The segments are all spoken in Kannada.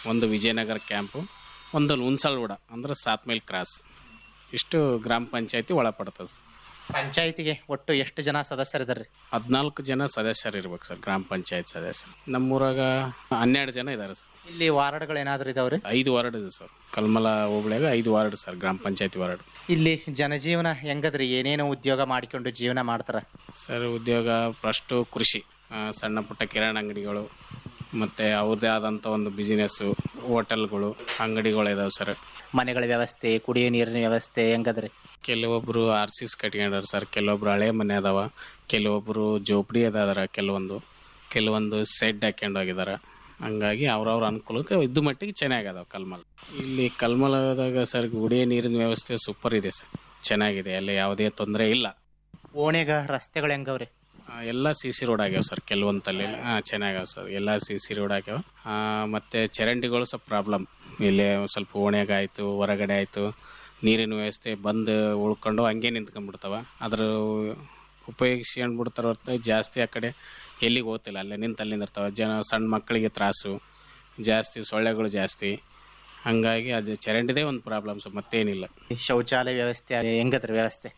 ಒಂದು ವಿಜಯನಗರ ಕ್ಯಾಂಪು ಒಂದು ಹುಣಸಲ್ಗೂಡ ಅಂದ್ರೆ ಸಾತ್ಮೇಲ್ ಕ್ರಾಸ್ ಇಷ್ಟು ಗ್ರಾಮ ಪಂಚಾಯತಿ ಒಳಪಡ್ತದೆ ಸರ್ ಪಂಚಾಯತಿಗೆ ಒಟ್ಟು ಎಷ್ಟು ಜನ ಸದಸ್ಯರಿದ್ದಾರೆ ಹದಿನಾಲ್ಕು ಜನ ಸದಸ್ಯರು ಇರ್ಬೇಕು ಸರ್ ಗ್ರಾಮ ಪಂಚಾಯತ್ ಸದಸ್ಯರು ನಮ್ಮೂರಾಗ ಹನ್ನೆರಡು ಜನ ಇದ್ದಾರೆ ಸರ್ ಇಲ್ಲಿ ವಾರ್ಡ್ಗಳು ಏನಾದರೂ ಇದಾವ್ರಿ ಐದು ವಾರ್ಡ್ ಇದೆ ಸರ್ ಕಲ್ಮಲ ಹೋಬಳಿಯಾಗ ಐದು ವಾರ್ಡ್ ಸರ್ ಗ್ರಾಮ ಪಂಚಾಯತಿ ವಾರ್ಡ್ ಇಲ್ಲಿ ಜನಜೀವನ ಹೆಂಗದ್ರಿ ಏನೇನೋ ಉದ್ಯೋಗ ಮಾಡಿಕೊಂಡು ಜೀವನ ಮಾಡ್ತಾರ ಸರ್ ಉದ್ಯೋಗ ಫಸ್ಟು ಕೃಷಿ ಆ, ಸಣ್ಣ ಪುಟ್ಟ ಕಿರಾಣಿ ಅಂಗಡಿಗಳು ಮತ್ತು ಅವ್ರದ್ದೇ ಆದಂಥ ಒಂದು ಬಿಸಿನೆಸ್ಸು ಹೋಟೆಲ್ಗಳು ಅಂಗಡಿಗಳು ಇದಾವೆ ಸರ್ ಮನೆಗಳ ವ್ಯವಸ್ಥೆ ಕುಡಿಯೋ ನೀರಿನ ವ್ಯವಸ್ಥೆ ಹೆಂಗದ್ರಿ ಕೆಲವೊಬ್ಬರು ಆರ್ ಸಿ ಕಟ್ಕೊಂಡಾರ ಸರ್ ಕೆಲವೊಬ್ರು ಹಳೆ ಮನೆ ಅದಾವ ಕೆಲವೊಬ್ಬರು ಜೋಪಡಿ ಅದಾರ ಕೆಲವೊಂದು ಕೆಲವೊಂದು ಸೆಡ್ ಹಾಕ್ಕೊಂಡು ಹೋಗಿದಾರ ಹಂಗಾಗಿ ಅವ್ರವ್ರ ಅನುಕೂಲಕ್ಕೆ ಇದ್ದು ಮಟ್ಟಿಗೆ ಚೆನ್ನಾಗಿ ಅದಾವ ಕಲ್ಮಲ್ ಇಲ್ಲಿ ಕಲ್ಮಲದಾಗ ಸರ್ ಕುಡಿಯೋ ನೀರಿನ ವ್ಯವಸ್ಥೆ ಸೂಪರ್ ಇದೆ ಸರ್ ಚೆನ್ನಾಗಿದೆ ಅಲ್ಲಿ ಯಾವುದೇ ತೊಂದರೆ ಇಲ್ಲ ಓಣ್ಯಾಗ ರಸ್ತೆಗಳು ಹೆಂಗವ್ರಿ ಆ, ಎಲ್ಲ ಸಿ ಸಿ ರೋಡ್ ಆಗ್ಯಾವ ಸರ್ ಕೆಲವೊಂದು ತಲೆ ಹಾಂ ಚೆನ್ನಾಗ್ಯಾವ ಸರ್ ಎಲ್ಲ ಸಿ ಸಿ ರೋಡ್ ಆಗ್ಯಾವ ಆ, ಮತ್ತೆ ಚರಂಡಿಗಳು ಸ್ವಲ್ಪ ಪ್ರಾಬ್ಲಮ್ ಇಲ್ಲಿ ಒಂದ್ ಸ್ವಲ್ಪ ಓಣ್ಯಾಗ ಆಯಿತು ಹೊರಗಡೆ ಆಯಿತು ನೀರಿನ ವ್ಯವಸ್ಥೆ ಬಂದು ಉಳ್ಕೊಂಡು ಹಂಗೆ ನಿಂತ್ಕೊಂಡ್ಬಿಡ್ತಾವ ಅದ್ರ ಉಪಯೋಗಿಸ್ಕೊಂಡು ಬಿಡ್ತಾರ ಹೊರತು ಜಾಸ್ತಿ ಆ ಕಡೆ ಎಲ್ಲಿಗೆ ಹೋಗ್ತಿಲ್ಲ ಅಲ್ಲೇ ನಿಂತು ಅಲ್ಲಿ ನಿಂದಿರ್ತಾವೆ ಜನ ಸಣ್ಣ ಮಕ್ಕಳಿಗೆ ತ್ರಾಸು ಜಾಸ್ತಿ ಸೊಳ್ಳೆಗಳು ಜಾಸ್ತಿ ಹಂಗಾಗಿ ಅದು ಚರಂಡಿದೇ ಒಂದು ಪ್ರಾಬ್ಲಮ್ ಸರ್ ಮತ್ತೇನಿಲ್ಲ ಶೌಚಾಲಯ ವ್ಯವಸ್ಥೆ ಹೆಂಗದ್ರಿ ವ್ಯವಸ್ಥೆ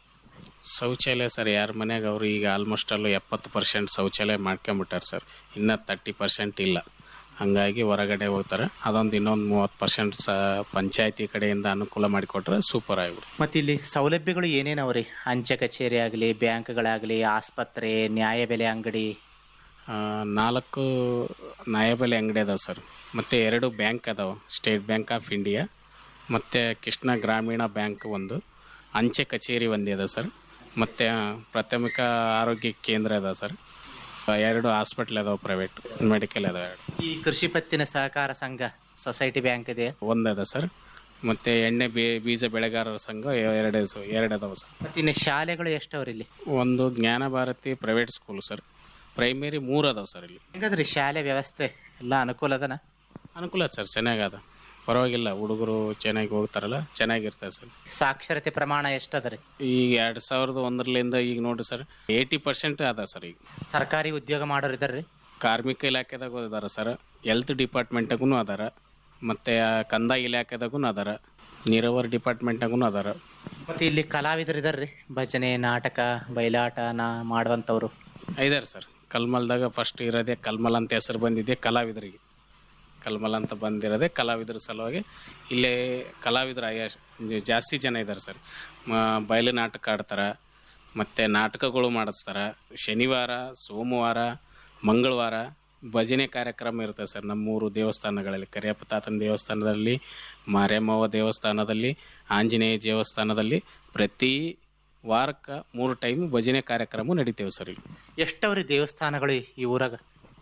ಶೌಚಾಲಯ ಸರ್ ಯಾರ ಮನ್ಯಾಗ ಅವರು ಈಗ ಆಲ್ಮೋಸ್ಟ್ ಅಲ್ಲೂ ಎಪ್ಪತ್ತು ಪರ್ಸೆಂಟ್ ಶೌಚಾಲಯ ಮಾಡ್ಕೊಂಬಿಟ್ಟಾರೆ ಸರ್ ಇನ್ನೂ ತರ್ಟಿ ಪರ್ಸೆಂಟ್ ಇಲ್ಲ ಹಂಗಾಗಿ ಹೊರಗಡೆ ಹೋಗ್ತಾರೆ ಅದೊಂದು ಇನ್ನೊಂದು ಮೂವತ್ತು ಪರ್ಸೆಂಟ್ ಸ ಪಂಚಾಯತಿ ಕಡೆಯಿಂದ ಅನುಕೂಲ ಮಾಡಿಕೊಟ್ರೆ ಸೂಪರ್ ಆಗಿಬಿಡು ಮತ್ತು ಇಲ್ಲಿ ಸೌಲಭ್ಯಗಳು ಏನೇನವ್ರಿ ಅಂಚೆ ಕಚೇರಿ ಆಗಲಿ ಬ್ಯಾಂಕ್ಗಳಾಗಲಿ ಆಸ್ಪತ್ರೆ ನ್ಯಾಯಬೆಲೆ ಅಂಗಡಿ ಆ, ನಾಲ್ಕು ನ್ಯಾಯಬೆಲೆ ಅಂಗಡಿ ಅದಾವೆ ಸರ್ ಮತ್ತು ಎರಡು ಬ್ಯಾಂಕ್ ಅದಾವೆ ಸ್ಟೇಟ್ ಬ್ಯಾಂಕ್ ಆಫ್ ಇಂಡಿಯಾ ಮತ್ತು ಕೃಷ್ಣ ಗ್ರಾಮೀಣ ಬ್ಯಾಂಕ್ ಒಂದು ಅಂಚೆ ಕಚೇರಿ ಒಂದಿದೆ ಇದೆ ಸರ್ ಮತ್ತು ಪ್ರಾಥಮಿಕ ಆರೋಗ್ಯ ಕೇಂದ್ರ ಅದ ಸರ್ ಎರಡು ಹಾಸ್ಪಿಟ್ಲ್ ಅದಾವೆ ಪ್ರೈವೇಟ್ ಮೆಡಿಕಲ್ ಅದಾವೆ ಎರಡು ಈ ಕೃಷಿ ಪತ್ತಿನ ಸಹಕಾರ ಸಂಘ ಸೊಸೈಟಿ ಬ್ಯಾಂಕ್ ಇದೆ ಒಂದದ ಸರ್ ಮತ್ತು ಎಣ್ಣೆ ಬೀ ಬೀಜ ಬೆಳೆಗಾರರ ಸಂಘ ಎರಡು ಎರಡು ಅದಾವೆ ಸರ್ ಮತ್ತು ಇನ್ನು ಶಾಲೆಗಳು ಎಷ್ಟವ್ರಿ ಇಲ್ಲಿ ಒಂದು Jnana Bharati private school sir primary ಮೂರು ಅದಾವೆ ಸರ್ ಇಲ್ಲಿ ಹೆಂಗದ್ರಿ ಶಾಲೆ ವ್ಯವಸ್ಥೆ ಎಲ್ಲ ಅನುಕೂಲ ಅದನ ಅನುಕೂಲ ಸರ್ ಚೆನ್ನಾಗದ ಪರವಾಗಿಲ್ಲ ಹುಡುಗರು ಚೆನ್ನಾಗಿ ಹೋಗ್ತಾರಲ್ಲ ಚೆನ್ನಾಗಿರ್ತಾರೆ ಸರ್ ಸಾಕ್ಷರತೆ ಪ್ರಮಾಣ ಎಷ್ಟದ ರೀ ಈಗ ಎರಡು ಸಾವಿರದ ಒಂದರಲ್ಲಿಂದ ಈಗ ನೋಡ್ರಿ ಸರ್ ಏಯ್ಟಿ ಪರ್ಸೆಂಟ್ ಅದ ಸರ್ ಈಗ ಸರ್ಕಾರಿ ಉದ್ಯೋಗ ಮಾಡೋರು ಇದಾರ್ರಿ ಕಾರ್ಮಿಕ ಇಲಾಖೆದಾಗ ಅದಾರ ಸರ್ ಹೆಲ್ತ್ ಡಿಪಾರ್ಟ್ಮೆಂಟಾಗೂ ಅದಾರ ಮತ್ತು ಕಂದಾಯ ಇಲಾಖೆದಾಗೂ ಅದಾರ ನೀರಾವರಿ ಡಿಪಾರ್ಟ್ಮೆಂಟಾಗೂ ಅದಾರ ಮತ್ತು ಇಲ್ಲಿ ಕಲಾವಿದರು ಇದಾರ್ರಿ ಭಜನೆ ನಾಟಕ ಬಯಲಾಟ ನಾ ಮಾಡುವಂಥವ್ರು ಐದಾರು ಸರ್ ಕಲ್ಮಲ್ದಾಗ ಫಸ್ಟ್ ಇರೋದೇ ಕಲ್ಮಲ್ ಅಂತ ಹೆಸರು ಬಂದಿದೆ ಕಲಾವಿದರಿಗೆ ಕಲ್ಮಲ್ ಅಂತ ಬಂದಿರೋದೇ ಕಲಾವಿದರ ಸಲುವಾಗಿ ಇಲ್ಲೇ ಕಲಾವಿದರು ಆಯ- ಜಾಸ್ತಿ ಜನ ಇದ್ದಾರೆ ಸರ್ ಮ- ಬಯಲು ನಾಟಕ ಆಡ್ತಾರೆ ಮತ್ತು ನಾಟಕಗಳು ಮಾಡಿಸ್ತಾರೆ ಶನಿವಾರ ಸೋಮವಾರ ಮಂಗಳವಾರ ಭಜನೆ ಕಾರ್ಯಕ್ರಮ ಇರುತ್ತೆ ಸರ್ ನಮ್ಮೂರು ದೇವಸ್ಥಾನಗಳಲ್ಲಿ ಕರಿಯಪ್ಪ ತಾತನ ದೇವಸ್ಥಾನದಲ್ಲಿ ಮಾರೇಮವ್ವ ದೇವಸ್ಥಾನದಲ್ಲಿ ಆಂಜನೇಯ ದೇವಸ್ಥಾನದಲ್ಲಿ ಪ್ರತಿ ವಾರಕ್ಕೆ ಮೂರು ಟೈಮ್ ಭಜನೆ ಕಾರ್ಯಕ್ರಮ ನಡೀತೇವೆ ಸರ್ ಇಲ್ಲಿ ಎಷ್ಟವ್ರಿ ದೇವಸ್ಥಾನಗಳು ಈ ಊರಾಗ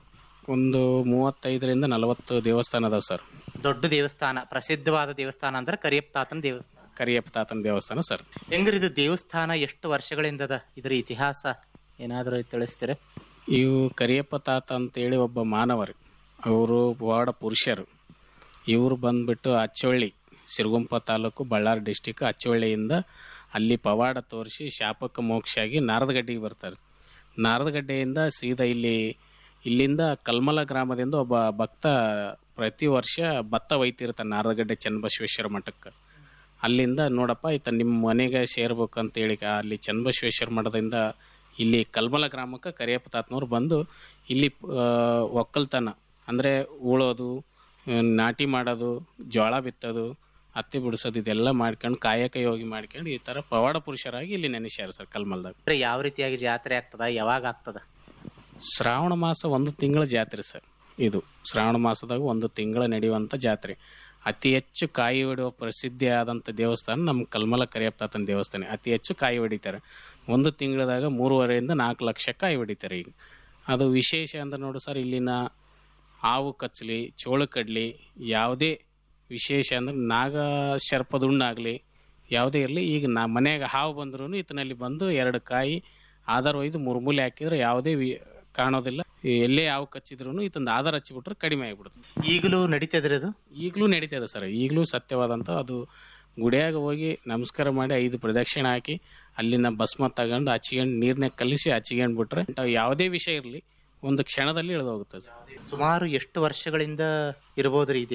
ಒಂದು ಮೂವತ್ತೈದರಿಂದ ನಲವತ್ತು ದೇವಸ್ಥಾನ ಅದಾವೆ ಸರ್ ದೊಡ್ಡ ದೇವಸ್ಥಾನ ಪ್ರಸಿದ್ಧವಾದ ದೇವಸ್ಥಾನ ಅಂದ್ರೆ ಕರಿಯಪ್ಪ ತಾತನ ದೇವಸ್ಥಾನ ಕರಿಯಪ್ಪ ತಾತನ ದೇವಸ್ಥಾನ ಸರ್ ಹೆಂಗ್ರಿ ಇದು ದೇವಸ್ಥಾನ ಎಷ್ಟು ವರ್ಷಗಳಿಂದ ಅದ ಇದ್ರ ಇತಿಹಾಸ ಏನಾದರೂ ತಿಳಿಸ್ತೀರ ಇವು ಕರಿಯಪ್ಪ ತಾತ ಅಂತೇಳಿ ಒಬ್ಬ ಮಾನವರು ಅವರು ವಾರ್ಡ ಪುರುಷರು ಇವರು ಬಂದ್ಬಿಟ್ಟು ಅಚ್ಚವಳ್ಳಿ ಸಿರುಗುಂಪ ತಾಲೂಕು ಬಳ್ಳಾರಿ ಡಿಸ್ಟಿಕ್ ಅಚ್ಚವಳ್ಳಿಯಿಂದ ಅಲ್ಲಿ ಪವಾಡ ತೋರಿಸಿ ಶಾಪಕ್ಕೆ ಮೋಕ್ಷ ಆಗಿ ನಾರದಗಡ್ಡೆಗೆ ಬರ್ತಾರೆ ನಾರದಗಡ್ಡೆಯಿಂದ ಸೀದಾ ಇಲ್ಲಿ ಇಲ್ಲಿಂದ ಕಲ್ಮಲ ಗ್ರಾಮದಿಂದ ಒಬ್ಬ ಭಕ್ತ ಪ್ರತಿ ವರ್ಷ ಭತ್ತ ಒಯ್ತಿರ್ತಾನೆ ನಾರದಗಡ್ಡೆ ಚನ್ನಬಸವೇಶ್ವರ ಮಠಕ್ಕೆ ಅಲ್ಲಿಂದ ನೋಡಪ್ಪ ಈತ ನಿಮ್ಮ ಮನೆಗೆ ಸೇರ್ಬೇಕು ಅಂತೇಳಿ ಅಲ್ಲಿ ಚನ್ನಬಸವೇಶ್ವರ ಮಠದಿಂದ ಇಲ್ಲಿ ಕಲ್ಮಲ ಗ್ರಾಮಕ್ಕೆ ಕರಿಯಪ್ಪ ತಾತನವ್ರು ಬಂದು ಇಲ್ಲಿ ಆ, ಒಕ್ಕಲ್ತನ ಅಂದರೆ ಉಳೋದು ಆ, ನಾಟಿ ಮಾಡೋದು ಜೋಳ ಬಿತ್ತೋದು ಹತ್ತಿ ಬಿಡಿಸೋದು ಇದೆಲ್ಲ ಮಾಡ್ಕೊಂಡು ಕಾಯಕ ಯೋಗಿ ಮಾಡ್ಕೊಂಡು ಈ ಥರ ಪವಾಡ ಪುರುಷರಾಗಿ ಇಲ್ಲಿ ನೆನೆಸ್ಯಾರ ಸರ್ ಕಲ್ಮಲ್ದಾಗ ಅಂದ್ರೆ ಯಾವ ರೀತಿಯಾಗಿ ಜಾತ್ರೆ ಆಗ್ತದ ಯಾವಾಗ ಆಗ್ತದ ಶ್ರಾವಣ ಮಾಸ ಒಂದು ತಿಂಗಳ ಜಾತ್ರೆ ಸರ್ ಇದು ಶ್ರಾವಣ ಮಾಸದಾಗ ಒಂದು ತಿಂಗಳ ನಡೆಯುವಂಥ ಜಾತ್ರೆ ಅತಿ ಹೆಚ್ಚು ಕಾಯಿ ಹೊಡೆಯುವ ಪ್ರಸಿದ್ಧಿ ಆದಂಥ ದೇವಸ್ಥಾನ ನಮ್ಮ ಕಲ್ಮಲ ಕರಿಯಪ್ಪ ತಾತನ ದೇವಸ್ಥಾನ ಅತಿ ಹೆಚ್ಚು ಕಾಯಿ ಹೊಡಿತಾರೆ ಒಂದು ತಿಂಗಳದಾಗ ಮೂರುವರೆಯಿಂದ ನಾಲ್ಕು ಲಕ್ಷ ಕಾಯಿ ಹೊಡಿತಾರೆ ಈಗ ಅದು ವಿಶೇಷ ಅಂತ ನೋಡು ಸರ್ ಇಲ್ಲಿನ ಹಾವು ಕಚ್ಚಲಿ ಚೋಳು ಕಡ್ಲಿ ಯಾವುದೇ ವಿಶೇಷ ಅಂದ್ರೆ ನಾಗ ಸರ್ಪದುಣ್ಣಾಗಲಿ ಯಾವುದೇ ಇರಲಿ ಈಗ ನಾ ಮನ್ಯಾಗ ಹಾವು ಬಂದ್ರೂ ಈತನಲ್ಲಿ ಬಂದು ಎರಡು ಕಾಯಿ ಆಧಾರ ಒಯ್ದು ಮುರ್ಮೂಲೆ ಹಾಕಿದ್ರೆ ಯಾವುದೇ ವಿ ಕಾಣೋದಿಲ್ಲ ಎಲ್ಲೇ ಯಾವ ಕಚ್ಚಿದ್ರು ಈತಂದು ಆಧಾರ ಹಚ್ಚಿಬಿಟ್ರೆ ಕಡಿಮೆ ಆಗಿಬಿಡುತ್ತೆ ಈಗಲೂ ನಡೀತದ್ರಿ ಅದು ಈಗಲೂ ನಡೀತದೆ ಸರ್ ಈಗಲೂ ಸತ್ಯವಾದಂಥ ಅದು ಗುಡಿಯಾಗ ಹೋಗಿ ನಮಸ್ಕಾರ ಮಾಡಿ ಐದು ಪ್ರದಕ್ಷಿಣೆ ಹಾಕಿ ಅಲ್ಲಿನ ಭಸ್ಮ ತಗೊಂಡು ಹಚ್ಕೊಂಡು ನೀರ್ನಾಗ ಕಲಿಸಿ ಹಚ್ಕೊಂಡು ಬಿಟ್ರೆ ಯಾವುದೇ ವಿಷಯ ಇರಲಿ ಒಂದು ಕ್ಷಣದಲ್ಲಿ ಇಳಿದೋಗುತ್ತೆ ಸರ್ ಸುಮಾರು ಎಷ್ಟು ವರ್ಷಗಳಿಂದ ಇರ್ಬೋದ್ರಿ ಈ